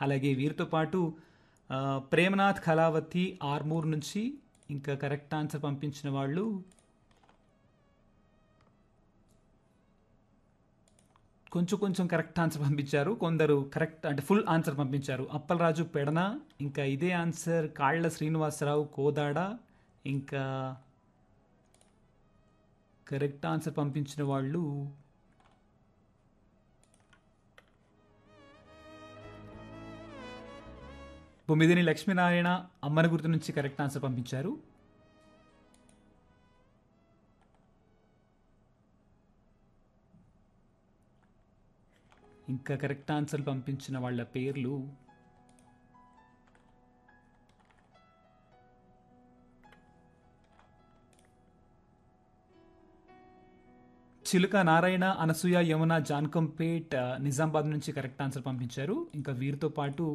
అలాగే వీరితో పాటు ఆ, ప్రేమనాథ్ కళావతి ఆర్మూర్ నుంచి ఇంకా కరెక్ట్ ఆన్సర్ పంపించిన వాళ్ళు కొంచెం కొంచెం కరెక్ట్ ఆన్సర్ పంపించారు కొందరు కరెక్ట్ అంటే ఫుల్ ఆన్సర్ పంపించారు అప్పలరాజు పెడన ఇంకా ఇదే ఆన్సర్ కాళ్ళ శ్రీనివాసరావు కోదాడ ఇంకా కరెక్ట్ ఆన్సర్ పంపించిన వాళ్ళు బొమ్మిదిని లక్ష్మీనారాయణ అమ్మని గుర్తు నుంచి కరెక్ట్ ఆన్సర్ పంపించారు ఇంకా కరెక్ట్ ఆన్సర్ పంపించిన వాళ్ళ పేర్లు చిలుక నారాయణ అనసూయ యమున జాన్కంపేట్ ఆ, నిజామాబాద్ నుంచి కరెక్ట్ ఆన్సర్ పంపించారు ఇంకా వీరితో పాటు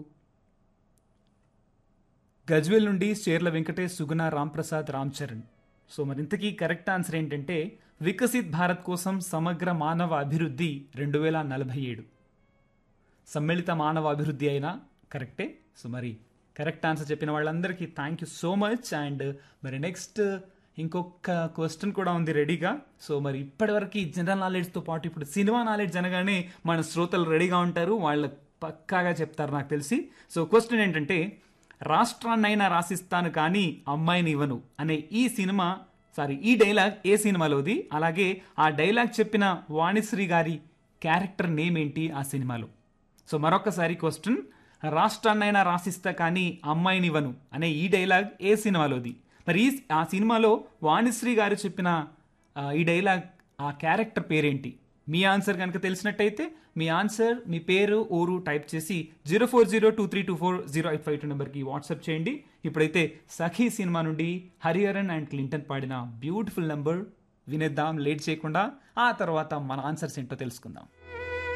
గజ్వేల్ నుండి చేర్ల వెంకటేష్ సుగుణ రాంప్రసాద్ రామ్ చరణ్ సో మరి ఇంతకీ కరెక్ట్ ఆన్సర్ ఏంటంటే వికసిత్ భారత్ కోసం సమగ్ర మానవ అభివృద్ధి రెండు వేల నలభై ఏడు సమ్మిళిత మానవ అభివృద్ధి అయినా కరెక్టే సో మరి కరెక్ట్ ఆన్సర్ చెప్పిన వాళ్ళందరికీ thank you so much and మరి నెక్స్ట్ ఇంకొక క్వశ్చన్ కూడా ఉంది రెడీగా సో మరి ఇప్పటివరకు జనరల్ నాలెడ్జ్తో పాటు ఇప్పుడు సినిమా నాలెడ్జ్ అనగానే మన శ్రోతలు రెడీగా ఉంటారు వాళ్ళు పక్కాగా చెప్తారు నాకు తెలిసి సో క్వశ్చన్ ఏంటంటే రాష్ట్రాన్నైనా రాసిస్తాను కానీ అమ్మాయిని ఇవ్వను అనే ఈ సినిమా సారీ ఈ డైలాగ్ ఏ సినిమాలోది అలాగే ఆ డైలాగ్ చెప్పిన వాణిశ్రీ గారి క్యారెక్టర్ నేమ్ ఏంటి ఆ సినిమాలో సో మరొకసారి క్వశ్చన్ రాష్ట్రాన్నైనా రాసిస్తా కానీ అమ్మాయినివ్వను అనే ఈ డైలాగ్ ఏ సినిమాలోది మరి ఈ ఆ సినిమాలో వాణిశ్రీ గారు చెప్పిన ఆ, ఈ డైలాగ్ ఆ క్యారెక్టర్ పేరేంటి మీ ఆన్సర్ కనుక తెలిసినట్టయితే మీ ఆన్సర్ మీ పేరు ఊరు టైప్ చేసి zero four zero two three two four zero eight five two నెంబర్కి వాట్సాప్ చేయండి ఇప్పుడైతే సఖీ సినిమా నుండి హరిహరన్ అండ్ క్లింటన్ పాడిన బ్యూటిఫుల్ నెంబర్ వినేద్దాం లేట్ చేయకుండా ఆ తర్వాత మన ఆన్సర్స్ ఏంటో తెలుసుకుందాం